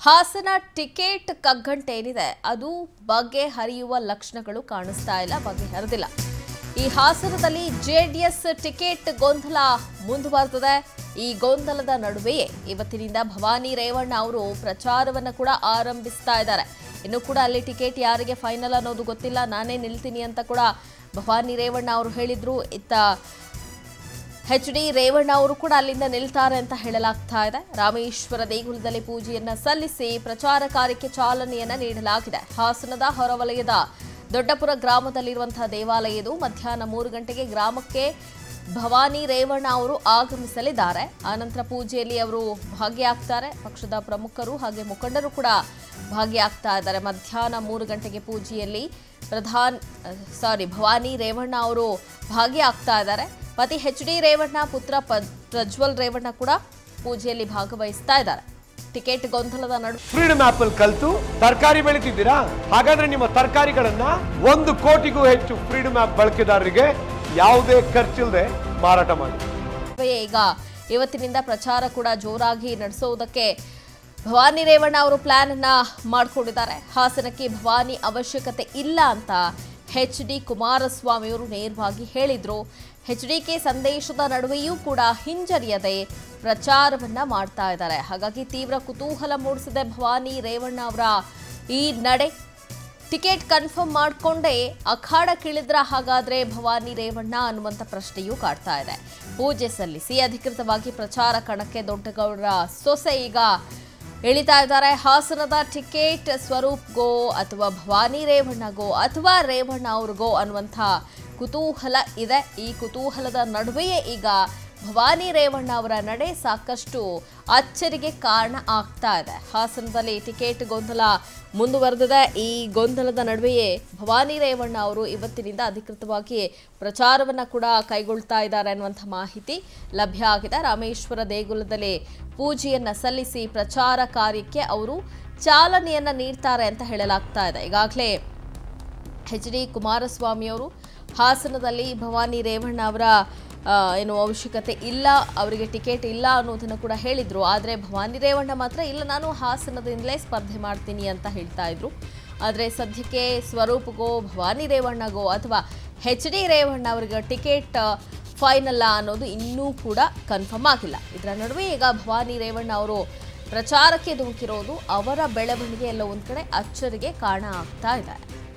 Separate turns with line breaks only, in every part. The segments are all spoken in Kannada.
ಹಾಸನ ಟಿಕೆಟ್ ಕಗ್ಗಂಟೆ ಏನಿದೆ ಅದು ಬಗೆಹರಿಯುವ ಲಕ್ಷಣಗಳು ಕಾಣಿಸ್ತಾ ಇಲ್ಲ ಬಗೆಹರಿದಿಲ್ಲ ಈ ಹಾಸನದಲ್ಲಿ ಜೆಡಿಎಸ್ ಟಿಕೆಟ್ ಗೊಂದಲ ಮುಂದುವರೆದಿದೆ ಈ ಗೊಂದಲದ ನಡುವೆಯೇ ಇವತ್ತಿನಿಂದ ಭವಾನಿ ರೇವಣ್ಣ ಅವರು ಪ್ರಚಾರವನ್ನು ಕೂಡ ಆರಂಭಿಸ್ತಾ ಇದ್ದಾರೆ ಇನ್ನು ಕೂಡ ಅಲ್ಲಿ ಟಿಕೆಟ್ ಯಾರಿಗೆ ಫೈನಲ್ ಅನ್ನೋದು ಗೊತ್ತಿಲ್ಲ ನಾನೇ ನಿಲ್ತೀನಿ ಅಂತ ಕೂಡ ಭವಾನಿ ರೇವಣ್ಣ ಅವರು ಹೇಳಿದ್ರು ಇತ್ತ ಎಚ್ ಡಿ ರೇವಣ್ಣ ಅವರು ಕೂಡ ಅಲ್ಲಿಂದ ನಿಲ್ತಾರೆ ಅಂತ ಹೇಳಲಾಗ್ತಾ ಇದೆ ರಾಮೇಶ್ವರ ದೇಗುಲದಲ್ಲಿ ಪೂಜೆಯನ್ನ ಸಲ್ಲಿಸಿ ಪ್ರಚಾರ ಕಾರ್ಯಕ್ಕೆ ಚಾಲನೆಯನ್ನ ನೀಡಲಾಗಿದೆ ಹಾಸನದ ಹೊರವಲಯದ ದೊಡ್ಡಪುರ ಗ್ರಾಮದಲ್ಲಿರುವಂತಹ ದೇವಾಲಯ ಇದು ಮಧ್ಯಾಹ್ನ ಮೂರು ಗಂಟೆಗೆ ಗ್ರಾಮಕ್ಕೆ ಭವಾನಿ ರೇವಣ್ಣ ಅವರು ಆಗಮಿಸಲಿದ್ದಾರೆ ಆನಂತರ ಪೂಜೆಯಲ್ಲಿ ಅವರು ಭಾಗಿಯಾಗ್ತಾರೆ ಪಕ್ಷದ ಪ್ರಮುಖರು ಹಾಗೆ ಮುಖಂಡರು ಕೂಡ ಭಾಗಿಯಾಗ್ತಾ ಇದ್ದಾರೆ ಮಧ್ಯಾಹ್ನ ಮೂರು ಗಂಟೆಗೆ ಪೂಜೆಯಲ್ಲಿ ಪ್ರಧಾನ್ ಸಾರಿ ಭವಾನಿ ರೇವಣ್ಣ ಅವರು ಭಾಗಿಯಾಗ್ತಾ ಇದ್ದಾರೆ ಪತಿ ಎಚ್ ಡಿ ರೇವಣ್ಣ ಪುತ್ರ ಪ- ಪ್ರಜ್ವಲ್ ರೇವಣ್ಣ ಕೂಡ ಪೂಜೆಯಲ್ಲಿ ಭಾಗವಹಿಸ್ತಾ ಇದ್ದಾರೆ ಟಿಕೆಟ್ ಗೊಂದಲದ ನಡು
ಫ್ರೀಡಮ್ ಆಪ್ ಅಲ್ಲಿ ಕಲ್ತು ತರಕಾರಿ ಬೆಳಿತಿದ್ದೀರಾ ಹಾಗಾದ್ರೆ ನಿಮ್ಮ ತರಕಾರಿಗಳನ್ನ ಒಂದು ಕೋಟಿಗೂ ಹೆಚ್ಚು ಫ್ರೀಡಮ್ ಆಪ್ ಬಳಕೆದಾರರಿಗೆ ಯಾವುದೇ ಖರ್ಚಿಲ್ಲದೆ ಮಾರಾಟ ಮಾಡಿ
ನಡುವೆಯೇ ಈಗ ಇವತ್ತಿನಿಂದ ಪ್ರಚಾರ ಕೂಡ ಜೋರಾಗಿ ನಡೆಸೋದಕ್ಕೆ ಭವಾನಿ ರೇವಣ್ಣ ಅವರು ಪ್ಲಾನ್ ಅನ್ನ ಮಾಡಿಕೊಂಡಿದ್ದಾರೆ ಹಾಸನಕ್ಕೆ ಭವಾನಿ ಅವಶ್ಯಕತೆ ಇಲ್ಲ ಅಂತ ಎಚ್ ಡಿ ಕುಮಾರಸ್ವಾಮಿ ಅವರು ನೇರವಾಗಿ ಹೇಳಿದ್ರು ಎಚ್ ಡಿ ಕೆ ಸಂದೇಶದ ನಡುವೆಯೂ ಕೂಡ ಹಿಂಜರಿಯದೆ ಪ್ರಚಾರವನ್ನ ಮಾಡ್ತಾ ಇದ್ದಾರೆ ಹಾಗಾಗಿ ತೀವ್ರ ಕುತೂಹಲ ಮೂಡಿಸಿದೆ ಭವಾನಿ ರೇವಣ್ಣ ಅವರ ಈ ನಡೆ ಟಿಕೆಟ್ ಕನ್ಫರ್ಮ್ ಮಾಡಿಕೊಂಡೇ ಅಖಾಡಕ್ಕಿಳಿದ್ರ ಹಾಗಾದ್ರೆ ಭವಾನಿ ರೇವಣ್ಣ ಅನ್ನುವಂಥ ಪ್ರಶ್ನೆಯೂ ಕಾಡ್ತಾ ಇದೆ ಪೂಜೆ ಸಲ್ಲಿಸಿ ಅಧಿಕೃತವಾಗಿ ಪ್ರಚಾರ ಕಣಕ್ಕೆ ದೊಡ್ಡಗೌಡರ ಸೊಸೆ ಈಗ ಇಳಿತಾ ಇದ್ದಾರೆ ಹಾಸನದ ಟಿಕೆಟ್ ಸ್ವರೂಪ್ಗೋ ಅಥವಾ ಭವಾನಿ ರೇವಣ್ಣಗೋ ಅಥವಾ ರೇವಣ್ಣ ಅವ್ರಿಗೋ ಅನ್ನುವಂಥ ಕುತೂಹಲ ಇದೆ ಈ ಕುತೂಹಲದ ನಡುವೆಯೇ ಈಗ ಭವಾನಿ ರೇವಣ್ಣ ಅವರ ನಡೆ ಸಾಕಷ್ಟು ಅಚ್ಚರಿಗೆ ಕಾರಣ ಆಗ್ತಾ ಇದೆ ಹಾಸನದಲ್ಲಿ ಟಿಕೆಟ್ ಗೊಂದಲ ಮುಂದುವರೆದಿದೆ ಈ ಗೊಂದಲದ ನಡುವೆಯೇ ಭವಾನಿ ರೇವಣ್ಣ ಅವರು ಇವತ್ತಿನಿಂದ ಅಧಿಕೃತವಾಗಿ ಪ್ರಚಾರವನ್ನು ಕೂಡ ಕೈಗೊಳ್ತಾ ಇದ್ದಾರೆ ಅನ್ನುವಂಥ ಮಾಹಿತಿ ಲಭ್ಯ ಆಗಿದೆ ರಾಮೇಶ್ವರ ದೇಗುಲದಲ್ಲಿ ಪೂಜೆಯನ್ನ ಸಲ್ಲಿಸಿ ಪ್ರಚಾರ ಕಾರ್ಯಕ್ಕೆ ಅವರು ಚಾಲನೆಯನ್ನ ನೀಡ್ತಾರೆ ಅಂತ ಹೇಳಲಾಗ್ತಾ ಇದೆ ಈಗಾಗಲೇ ಎಚ್ ಡಿ ಕುಮಾರಸ್ವಾಮಿ ಅವರು ಹಾಸನದಲ್ಲಿ ಭವಾನಿ ರೇವಣ್ಣ ಅವರ ಆ, ಏನು ಅವಶ್ಯಕತೆ ಇಲ್ಲ ಅವರಿಗೆ ಟಿಕೆಟ್ ಇಲ್ಲ ಅನ್ನೋದನ್ನು ಕೂಡ ಹೇಳಿದ್ರು ಆದರೆ ಭವಾನಿ ರೇವಣ್ಣ ಮಾತ್ರ ಇಲ್ಲ ನಾನು ಹಾಸನದಿಂದಲೇ ಸ್ಪರ್ಧೆ ಮಾಡ್ತೀನಿ ಅಂತ ಹೇಳ್ತಾ ಇದ್ರು ಆದರೆ ಸದ್ಯಕ್ಕೆ ಸ್ವರೂಪ್ಗೋ ಭವಾನಿ ರೇವಣ್ಣಗೋ ಅಥವಾ ಎಚ್ ಡಿ ರೇವಣ್ಣ ಅವರಿಗೆ ಟಿಕೆಟ್ ಫೈನಲ್ಲ ಅನ್ನೋದು ಇನ್ನೂ ಕೂಡ ಕನ್ಫರ್ಮ್ ಆಗಿಲ್ಲ ಇದರ ನಡುವೆ ಈಗ ಭವಾನಿ ರೇವಣ್ಣ ಅವರು ಪ್ರಚಾರಕ್ಕೆ ಧುಮುಕಿರೋದು ಅವರ ಬೆಳವಣಿಗೆ ಎಲ್ಲ ಒಂದು ಕಡೆ ಅಚ್ಚರಿಗೆ ಕಾರಣ ಆಗ್ತಾ ಇದೆ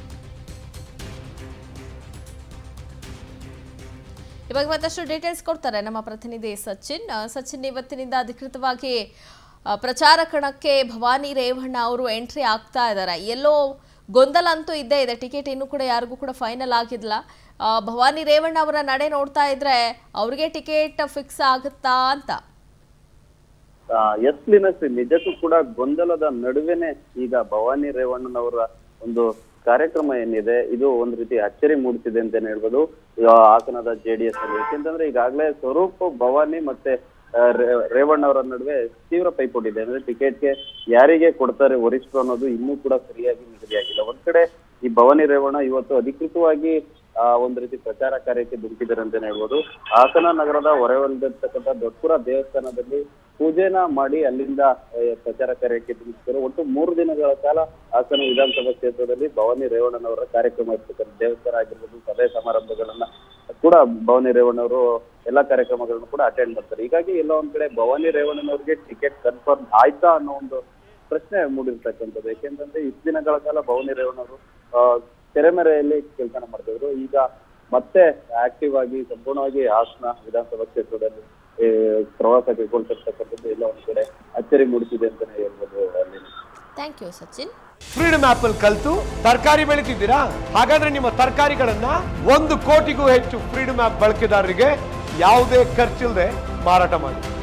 ಇವಾಗ ಮತ್ತಷ್ಟು ಡೀಟೇಲ್ಸ್ ಕೊಡ್ತಾರೆ ನಮ್ಮ ಪ್ರತಿನಿಧಿ ಸಚಿನ್ ಆ, ಸಚಿನ್ ಇವತ್ತಿನಿಂದ ಅಧಿಕೃತವಾಗಿ ಆ, ಪ್ರಚಾರ ಕಣಕ್ಕೆ ಭವಾನಿ ರೇವಣ್ಣ ಅವರು ಎಂಟ್ರಿ ಆಗ್ತಾ ಇದ್ದಾರೆ ಎಲ್ಲೋ ಗೊಂದಲ ಅಂತೂ ಇದ್ದೇ ಇದೆ ಟಿಕೆಟ್ ಇನ್ನೂ ಕೂಡ ಯಾರಿಗೂ ಕೂಡ ಫೈನಲ್ ಆಗಿಲ್ಲ ಆ, ಭವಾನಿ ರೇವಣ್ಣ ಅವರ ನಡೆ ನೋಡ್ತಾ ಇದ್ರೆ ಅವ್ರಿಗೆ ಟಿಕೆಟ್ ಫಿಕ್ಸ್ ಆಗುತ್ತಾ ಅಂತ
ಆ, ಎಸ್ ಲಿನಸ್ ನಿಜಕ್ಕೂ ಕೂಡ ಗೊಂದಲದ ನಡುವೆನೆ ಈಗ ಭವಾನಿ ರೇವಣ್ಣನವರ ಒಂದು ಕಾರ್ಯಕ್ರಮ ಏನಿದೆ ಇದು ಒಂದ್ ರೀತಿ ಅಚ್ಚರಿ ಮೂಡಿಸಿದೆ ಅಂತಾನೆ ಹೇಳ್ಬೋದು ಆ, ಹಾಸನದ ಜೆಡಿಎಸ್ ಅಲ್ಲಿ ಯಾಕೆಂತಂದ್ರೆ ಈಗಾಗಲೇ ಸ್ವರೂಪ್ ಭವಾನಿ ಮತ್ತೆ ಆ, ರೇ- ರೇವಣ್ಣ ಅವರ ನಡುವೆ ತೀವ್ರ ಪೈಪೋಟಿ ಇದೆ ಅಂದ್ರೆ ಟಿಕೆಟ್ಗೆ ಯಾರಿಗೆ ಕೊಡ್ತಾರೆ ವರಿಷ್ಠರು ಅನ್ನೋದು ಇನ್ನೂ ಕೂಡ ಸರಿಯಾಗಿ ನಿಗದಿಯಾಗಿಲ್ಲ ಒಂದ್ ಕಡೆ ಈ ಭವಾನಿ ರೇವಣ್ಣ ಇವತ್ತು ಅಧಿಕೃತವಾಗಿ ಆ ಒಂದ್ ರೀತಿ ಪ್ರಚಾರ ಕಾರ್ಯಕ್ಕೆ ದುಡುಕಿದ್ದಾರೆ ಅಂತಾನೆ ಹೇಳ್ಬೋದು ಹಾಸನ ನಗರದ ಹೊರವಲಯದಲ್ಲಿರ್ತಕ್ಕಂಥ ದೊಡ್ಡಪುರ ದೇವಸ್ಥಾನದಲ್ಲಿ ಪೂಜೆನ ಮಾಡಿ ಅಲ್ಲಿಂದ ಆ, ಪ್ರಚಾರ ಕಾರ್ಯಕ್ಕೆ ದುಡುಕಿದ್ದಾರೆ ಒಟ್ಟು ಮೂರು ದಿನಗಳ ಕಾಲ ಹಾಸನ ವಿಧಾನಸಭಾ ಕ್ಷೇತ್ರದಲ್ಲಿ ಭವಾನಿ ರೇವಣ್ಣನವರ ಕಾರ್ಯಕ್ರಮ ಇರ್ತಕ್ಕಂಥ ದೇವಸ್ಥಾನ ಆಗಿರ್ಬೋದು ಸಭೆ ಸಮಾರಂಭಗಳನ್ನ ಕೂಡ ಭವಾನಿ ರೇವಣ್ಣವರು ಎಲ್ಲಾ ಕಾರ್ಯಕ್ರಮಗಳನ್ನು ಕೂಡ ಅಟೆಂಡ್ ಮಾಡ್ತಾರೆ ಹೀಗಾಗಿ ಎಲ್ಲ ಒಂದ್ ಕಡೆ ಭವಾನಿ ರೇವಣ್ಣನವರಿಗೆ ಟಿಕೆಟ್ ಕನ್ಫರ್ಮ್ ಆಯ್ತಾ ಅನ್ನೋ ಒಂದು ಪ್ರಶ್ನೆ ಮೂಡಿರ್ತಕ್ಕಂಥದ್ದು ಯಾಕೆಂತಂದ್ರೆ ಇಷ್ಟು ದಿನಗಳ ಕಾಲ ಭವಾನಿ ರೇವಣ್ಣವರು ಆ, ತೆರೆಮರೆಯಲ್ಲಿ ಕೆಲಸ ಮಾಡ್ತಿದ್ರು ಈಗ ಮತ್ತೆ ಆಕ್ಟಿವ್ ಆಗಿ ಸಂಪೂರ್ಣವಾಗಿ ಹಾಸನ ವಿಧಾನಸಭಾ ಕ್ಷೇತ್ರದಲ್ಲಿ ಈ, ಪ್ರವಾಸ ಕೈಗೊಳ್ತಿರ್ತಕ್ಕಂಥದ್ದು ಎಲ್ಲ ಒಂದ್ ಕಡೆ ಅಚ್ಚರಿ ಮೂಡಿಸಿದೆ ಅಂತಾನೆ ಹೇಳ್ಬೋದು ಅಲ್ಲಿ
thank you Sachin
freedom app ಅಲ್ಲಿ ಕಲ್ತು ತರಕಾರಿ ಬೆಳಿತಿದ್ದೀರಾ ಹಾಗಾದ್ರೆ ನಿಮ್ಮ ತರಕಾರಿಗಳನ್ನ ಒಂದು ಕೋಟಿಗೂ ಹೆಚ್ಚು ಫ್ರೀಡಮ್ ಆಪ್ ಬಳಕೆದಾರರಿಗೆ ಯಾವುದೇ ಖರ್ಚಿಲ್ಲದೆ ಮಾರಾಟ ಮಾಡಿ